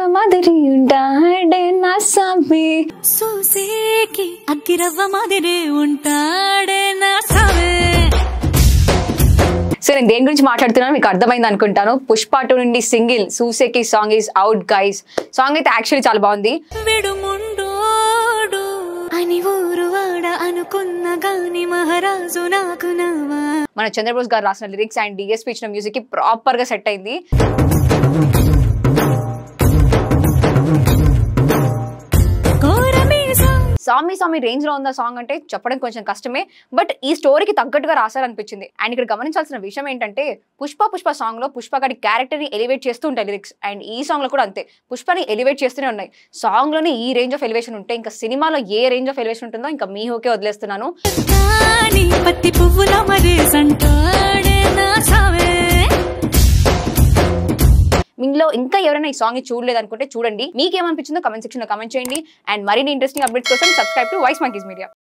అగ్గిరవ మాదిరి ఉంటాడే నా సామి సూసేకి అగ్గిరవ్వ మాదిరి ఉంటాడే నా సావే సో నేను దేని గురించి మాట్లాడుతున్నాను మీకు అర్థమైంది అనుకుంటాను పుష్ప టూ నుండి single Sooseki song is out guys song అయితే యాక్చువల్లీ చాలా బాగుంది విడుముండోడు అని ఊరు వాడ అనుకున్న గాని మహారాజు నాకు నావా మన చంద్రబోస్ గారు రాసిన లిరిక్స్ అండ్ డిఎస్పీ ఇచ్చిన మ్యూజిక్ కి ప్రాపర్ గా సెట్ అయింది కోరమీసా సామి సామి రేంజ్ లో ఉందా సాంగ్ అంటే చెప్పడం కొంచెం కష్టమే బట్ ఈ స్టోరీకి తగ్గట్టుగా రాశారనిపించింది అండ్ ఇక్కడ గమనించాల్సిన విషయం ఏంటంటే పుష్ప పుష్ప సాంగ్ లో పుష్ప గారి క్యారెక్టర్ ని ఎలివేట్ చేస్తూ ఉంటాయి లిరిక్స్ అండ్ ఈ సాంగ్ లో కూడా అంతే పుష్పని ఎలివేట్ చేస్తూనే ఉన్నాయి సాంగ్ లోనే ఈ రేంజ్ ఆఫ్ ఎలివేషన్ ఉంటే ఇంకా సినిమాలో ఏ రేంజ్ ఆఫ్ ఎలివేషన్ ఉంటుందో ఇంకా మీ హోకే వదిలేస్తున్నాను కాని పత్తి పువ్వుల మరి సంటాడే నా సావే మీలో ఇంకా ఎవరైనా ఈ సాంగ్ చూడలేదు అనుకుంటే చూడండి మీకేమనిపించిందో కమెంట్ సెక్షన్ లో కమెంట్ చేయండి అండ్ మరిన్ని ఇంట్రెస్టింగ్ అప్డేట్స్ కోసం subscribe to Voice Monkeys media